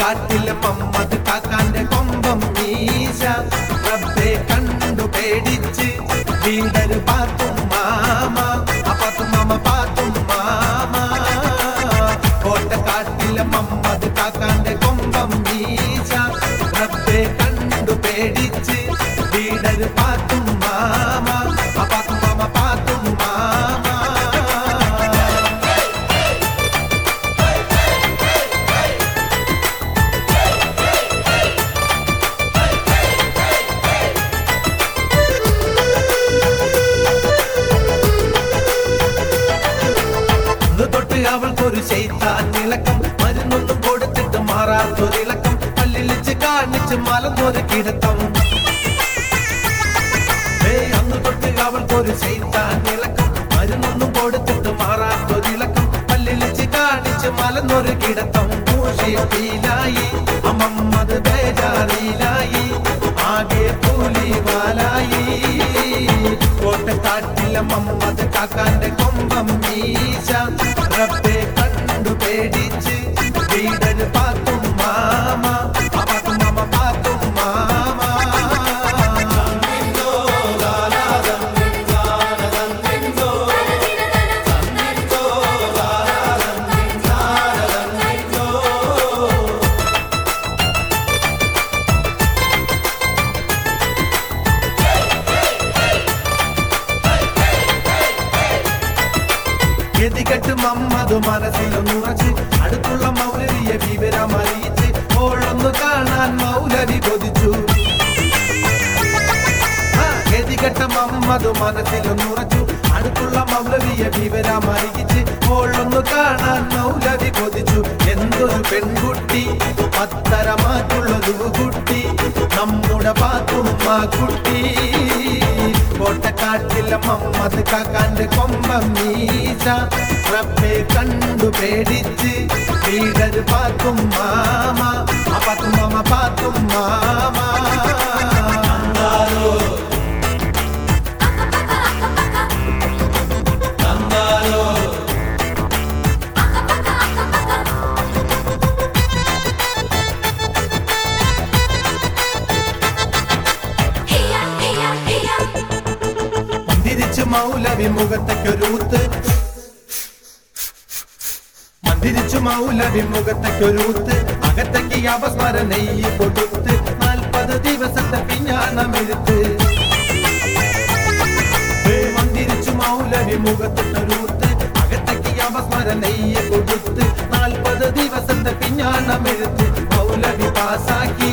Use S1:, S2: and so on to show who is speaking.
S1: കോട്ടക്കാട്ടിലെ മമ്മദ് കാക്കാന്റെ കൊമ്പം മീശ റബ്ബെ കണ്ടു പേടിച്ച് വീടര് പാത്തും മാമ അപ്പാത്തും മാമ പാത്തും മാമ കോട്ടക്കാട്ടിലെ മമ്മദ് കാക്കാന്റെ കൊമ്പം മീശ റബ്ബെ കണ്ടു പേടിച്ച് വീടര് പാത്തും മാമ അപ്പാത്തും മാമ പാത്തും മാമ അന്ന് തൊട്ട് അവൾക്കൊരു ചെയ്താൻ ഇളക്കം മരുന്നൊന്നും കൊടുത്തിട്ട് മാറാത്തൊരിളക്കം പല്ലിളിച്ച് കാണിച്ച് മലന്നൊരു കിടത്തം ഏയ് അന്ന് തൊട്ട് അവൾക്കൊരു ചെയ്താൻ ഇളക്കം മരുന്നൊന്നും കൊടുത്തിട്ട് മാറാത്തൊരിളക്കം പല്ലിളിച്ച് കാണിച്ച് മലന്നൊരു കിടത്തം മൂഷിയിലായി അമ്മമ്മത് ബേജാറിയിലായി ആകെ കൂലിവാലായി കോട്ടക്കാട്ടിലെ മമ്മത് കാക്കാന്റെ കൊമ്പം മീശ റബ്ബെ കണ്ടു പേടിച്ച് വീടന് പാത്തും മാമ ആ പാത്തും മാമ പാത്തും മാമ ഗതികെട്ട് മമ്മത് മനസ്സിലൊന്നുറച്ച് അടുത്തുള്ള മൗലവിയെ വിവരം അറിയിച്ച് ഓളൊന്നു കാണാൻ മൗലവി കൊതിച്ചു ആ, ഗതികെട്ട മമ്മത് മനസ്സിലൊന്നുറച്ചു അടുത്തുള്ള മൗലവിയെ വിവരം അറിയിച്ച് ഓളൊന്നു കാണാൻ മൗലവി കൊതിച്ചു എന്തൊരു പെൺകുട്ടി പത്തരമാറ്റുള്ളൊരു കുട്ടി നമ്മുടെ പാത്തുമ്മ കുട്ടി കോട്ടക്കാട്ടിലെ മമ്മത് കാക്കാന്റെ കൊമ്പം മീശ റബ്ബെ കണ്ടു പേടിച്ച് വീടര് പാത്തും മാമ ആ പാത്തും മാമ പാത്തും മാമ മന്ദിരിച്ച് മൗലവി മുഖത്തേക്കൊരൂത്ത് മന്ദിരിച്ചു മൗലവി മുഖത്തേക്കൊരൂത്ത് അകത്തേക്ക് അപസ്മര നെയ്യ് കൊടുത്ത് നാൽപ്പത് ദിവസത്തെ പിഞ്ഞാണമെടുത്ത് മന്ദിരിച്ചു മൗലവി മുഖത്തൊരൂത്ത് അകത്തേക്ക് അപസ്മര നെയ്യ് കൊടുത്ത് നാൽപ്പത് ദിവസത്തെ പിഞ്ഞാണമെടുത്ത് മൗലവി പാസാക്കി